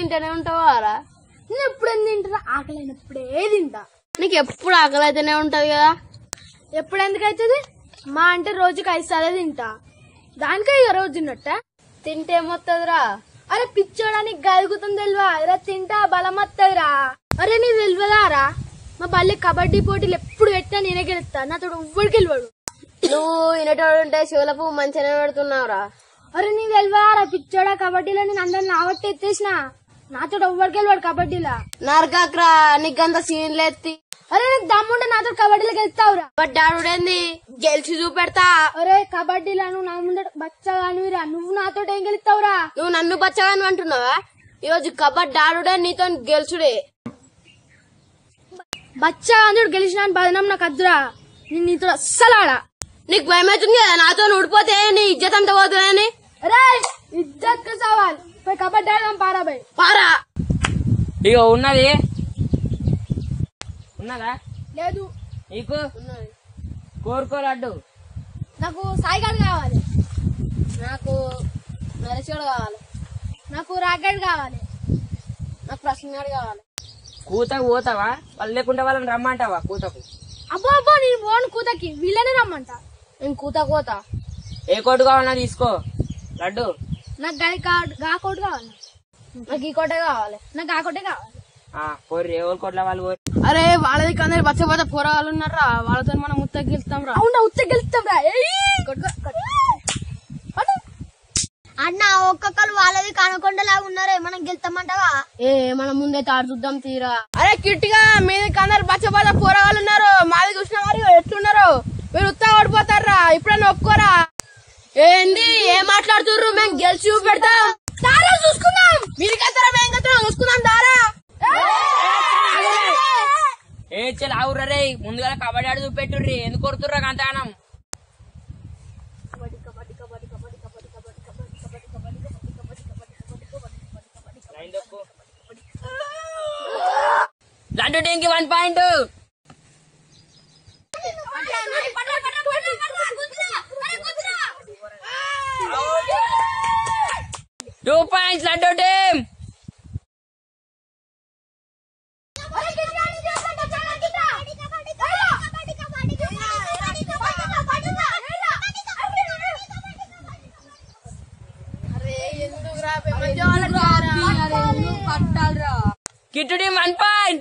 తింటూనే ఉంటావారా నేను ఎప్పుడు ఏం తింటున్నా ఆకలి అయినప్పుడే తింటా నీకు ఎప్పుడు ఆకలి అయితేనే ఉంటది కదా ఎప్పుడు ఎందుకు అవుతుంది మా అంటే రోజుకి ఐదు సార్లు తింటా దానికే ఇక రోజు తిన్నట్ట తింటే ఏమొత్తదిరా అరే పిచ్చోడానికి గలుగుతుంది తెలివా అరే తింటా బలం వస్తుందిరా అరే నీ తెలియదారా మా బల్లె కబడ్డీ పోటీలు ఎప్పుడు పెట్టినా నేనే గెలుస్తా నాతో ఎవ్వడు గెలవాడు నువ్వు వినేటోడు ఉంటే శివులకు మంచిగానే పెడుతున్నావురా అరే నీ తెలియదారా పిచ్చోడా కబడ్డీలో నేను అందరిని ఆవట్టి ఎత్తేసిన నాతో ఎవ్వడు గెలవాడు కబడ్డీలా నరకాక్రా నీకంత సీన్లు ఎత్తి అరే నీకు దమ్ముంటే నాతో కబడ్డీలో గెలుస్తావురా బడ్డాడుడేంది గెలిచి చూపెడతా అరే కబడ్డీలో నువ్వు నా ముందట బచ్చగానివిరా నువ్వు నాతో ఏం గెలుస్తావురా నువ్వు నన్ను బచ్చగాను అంటున్నావా ఈ రోజు కబడ్డీ ఆడుడే నీతో గెలుచుడే బచ్చగానుడు గెలిచిన బదనం నాకు అద్దురా నేను నీతో అస్సలు ఆడా నీకు భయమవుతుంది కదా నాతో ఊడిపోతే నీ ఇజ్జత్ అంత పోతుందని అరే ఇజ్జత్ కా సవాల్ పోయి కబడ్డీ ఆడదాం పారా బై పారా ఇగో ఉన్నది ఉన్నదా లేదు నీకు కోరుకో లడ్డు నాకు సాయిగాడు కావాలి నాకు నరేశ్వరుడు కావాలి నాకు రాకెట్ కావాలి నాకు ప్రశ్నగాడు కావాలి కూతకు పోతావా వాళ్ళు లేకుండా వాళ్ళని రమ్మంటావా కూతకు అబ్బో అబ్బో నేను పోను కూతకి వీళ్ళనే రమ్మంట నేను కూత కోత ఏ కోటు కావాలన్నా తీసుకో లడ్డు నాకు గడి కార్డు గాకోటు కావాలి నాకు ఈ కోటే కావాలి నాకు గాకోటే కావాలి ఆ పోర్రి ఎవరి కోట్ల వాళ్ళు పోర్రి అరే వాళ్ళది కొందరు బచ్చబోత పోరాలు ఉన్నారా వాళ్ళతో మనం ముత్తకి గెలుస్తాం రా అవునా ఉత్త గెలుస్తాం రా అన్న ఒక్కొక్కరు వాళ్ళది కనకొండలా ఉన్నారే మనం గెలుతామంటావా ఏ మనం ముందే తాడు చూద్దాం తీరా అరే కిట్టిగా మీది కొందరు బచ్చబోత పోరాలు ఉన్నారు మాది చూసిన వారు ఎట్లున్నారు మీరు ఉత్తా ఓడిపోతారా ఇప్పుడన్నా ఒప్పుకోరా ఏంది ఏం మాట్లాడుతుర్రు మేము గెలిచి చూపెడతాం దారా చూసుకుందాం మీరు కత్తరా మేము కత్తరా చూసుకుందాం దారా ఏ చెల్ ఆవుర్రే ముందుగా కబడ్డీ ఆడి చూపెట్టుర్రి ఎందుకు కొడుతుర్రా అంతగానం లైన్ తప్పు. లడ్డు టీంకి one point two points Laddu team Kittu team one point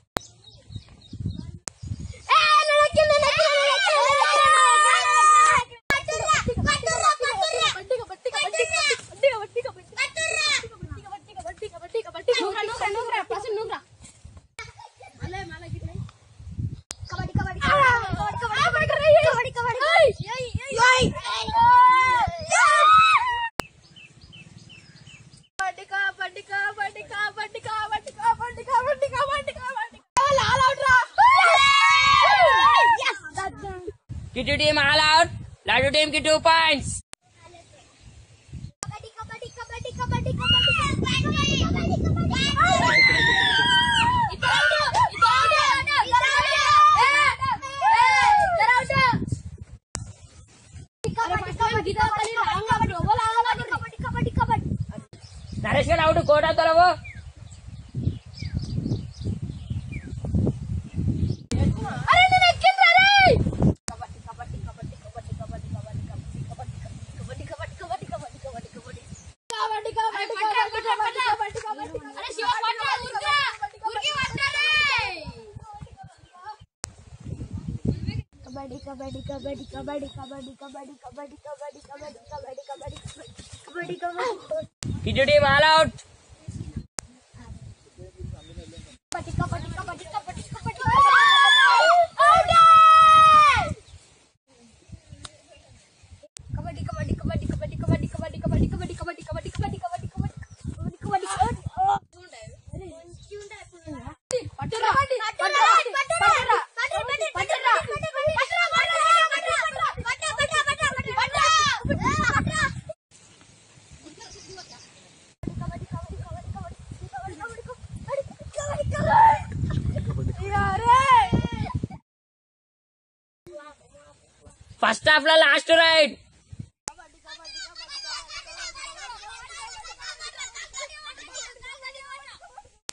Kittu team all out Laddu team కి two points Naresh garu out కోట తొలవు kabaddi kabaddi kabaddi kabaddi kabaddi kabaddi kabaddi kabaddi kabaddi kabaddi kabaddi kabaddi kabaddi Kittu team all out kabaddi kabaddi kabaddi kabaddi kabaddi kabaddi kabaddi kabaddi kabaddi kabaddi kabaddi kabaddi kabaddi kabaddi kabaddi kabaddi kabaddi kabaddi kabaddi first half లో last raid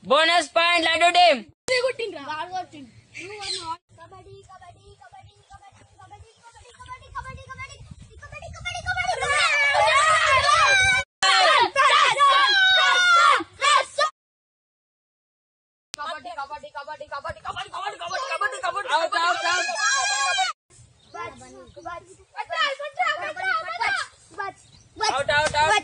bonus point Laddu team kabaddi kabaddi kabaddi kabaddi kabaddi kabaddi kabaddi kabaddi kabaddi kabaddi out out out out out out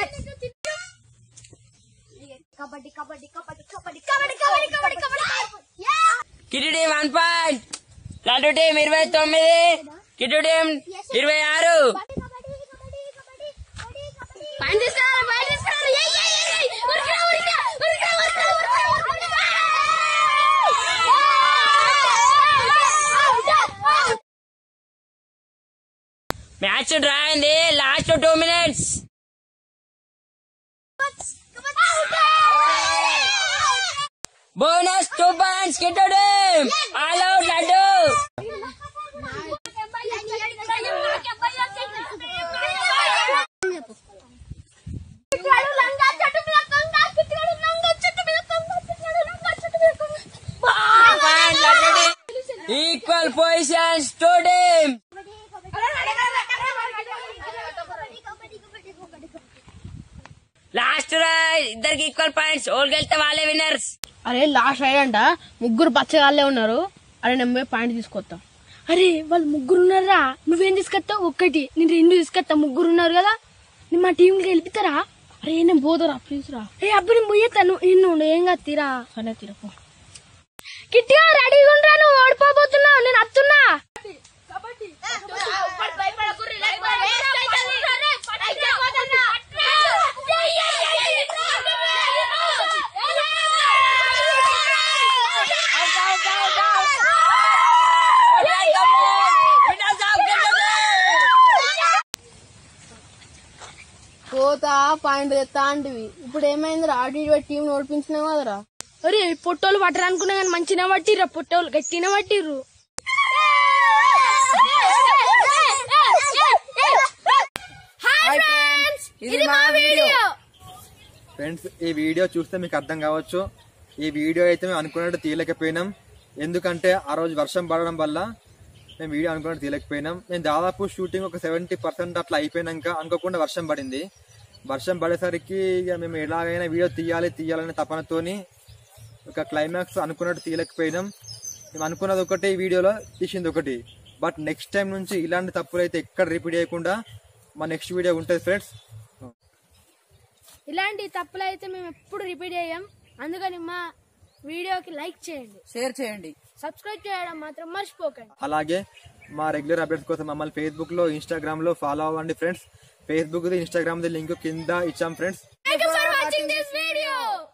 kabaddi kabaddi kabaddi kabaddi kabaddi kabaddi kabaddi kabaddi Kittu team one point Laddu team ఇరవై తొమ్మిది Kittu team ఇరవై ఆరు కబడ్డీ కబడ్డీ కబడ్డీ కబడ్డీ కబడ్డీ పైన తీసుకురా పైన తీసుకురా ఏయ్, ఏయ్, ఏయ్, ఏయ్. ఉరికిరా, ఉరికిరా, ఉరికిరా, ఉరికిరా, ఉరికిరా, ఉరికిరా. మ్యాచ్ డ్రా అయింది last two minutes bonus two points Kittu team all out Laddu point Laddu team equal positions two team last ఇద్దరికి ఈక్వల్ పాయింట్స్ ఓల్ గెలితే వాళ్ళే విన్నర్స్ అరే లాస్ట్ రైడ్ అంట ముగ్గురు పచ్చగాళ్ళే ఉన్నారు అరే నేను పోయి పాయింట్ తీసుకొస్తా అరే వాళ్ళు ముగ్గురు ఉన్నారా నువ్వేం తీసుకొస్తావు ఒక్కటి నేను రెండు తీసుకొస్తా ముగ్గురు ఉన్నారు కదా నేను మా టీంకి గెలిపిస్తారా అరే నేను పోతారా ప్లీజ్ రా ఏ అప్పుడు నేను పోయేస్తాను నిన్ను ఏం కాదు తీరా సరే తిరపు కిట్టిగా రెడీగా ఉండరా నువ్వు ఓడిపోబోతున్నావు నేను వస్తున్నా పోతా పాయింట్ తెస్తా అంటివి ఇప్పుడు ఏమైందిరా అటు ఇటు టీం ఓడిపించినావు కదరా అరే పొట్టోలు పట్టరు అనుకున్నా కానీ మంచిగా పట్టిర్రా పొట్టోలు గట్టిన పట్టిర్రు ఇది మా వీడియో ఫ్రెండ్స్ ఈ వీడియో చూస్తే మీకు అర్థం కావచ్చు ఈ వీడియో అయితే మేము అనుకున్నట్టు తీయలేకపోయినాం ఎందుకంటే ఆ రోజు వర్షం పడడం వల్ల మేము వీడియో అనుకున్నట్టు తీయలేకపోయినాం నేను దాదాపు షూటింగ్ ఒక సెవెంటీ పర్సెంట్ అట్లా అయిపోయినాక అనుకోకుండా వర్షం పడింది వర్షం పడేసరికి ఇక మేము ఎలాగైనా వీడియో తీయాలి తీయాలనే తపనతోని ఒక క్లైమాక్స్ అనుకున్నట్టు తీయలేకపోయినాం మేము అనుకున్నది ఒకటి ఈ వీడియోలో తీసింది ఒకటి బట్ నెక్స్ట్ టైం నుంచి ఇలాంటి తప్పులు అయితే ఎక్కడ రిపీట్ చేయకుండా మా నెక్స్ట్ వీడియో ఉంటుంది ఫ్రెండ్స్ ఇలాంటి తప్పులు అయితే మేము ఎప్పుడు రిపీట్ చేయం అందుకని మా వీడియోకి లైక్ చేయండి షేర్ చేయండి సబ్స్క్రైబ్ చేయడం మాత్రం మర్చిపోకండి అలాగే మా రెగ్యులర్ అప్డేట్స్ కోసం మమ్మల్ని ఫేస్బుక్ లో ఇన్స్టాగ్రామ్ లో ఫాలో అవ్వండి ఫ్రెండ్స్ ఫేస్బుక్ ది ఇన్స్టాగ్రామ్ ది లింక్ కింద ఇచ్చాం friends Thank you for watching this video.